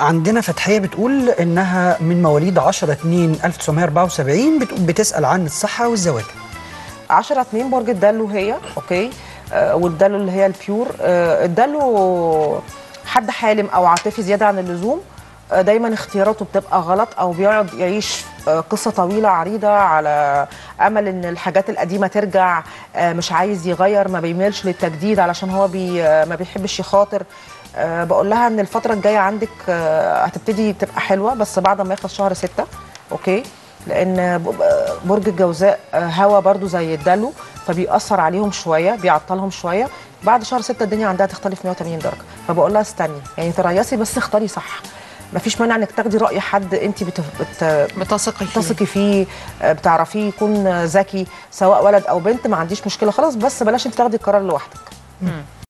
عندنا فتحيه بتقول انها من مواليد 10 2 1974 بت- بتسال عن الصحه والزواج 10 2 برج الدلو هي اوكي آه والدلو اللي هي البيور آه الدلو حد حالم او عاطفي زياده عن اللزوم آه دايما اختياراته بتبقى غلط او بيقعد يعيش آه قصه طويله عريضه على امل ان الحاجات القديمه ترجع آه مش عايز يغير ما بيميلش للتجديد علشان هو بي آه ما بيحبش يخاطر أه بقول لها ان الفتره الجايه عندك أه هتبتدي تبقى حلوه بس بعد ما يخلص شهر ستة اوكي لان ب- برج الجوزاء آه، هوا برضو زي الدلو فبيأثر عليهم شويه بيعطلهم شويه بعد شهر ستة الدنيا عندها تختلف 180 درجه فبقول لها استني يعني تريسي بس اختاري صح مفيش مانع انك تاخدي راي حد انت بت... بت... بتثقي فيه بتثقي فيه آه، بتعرفيه يكون آه، ذكي سواء ولد او بنت ما عنديش مشكله خلاص بس بلاش انت تاخدي القرار لوحدك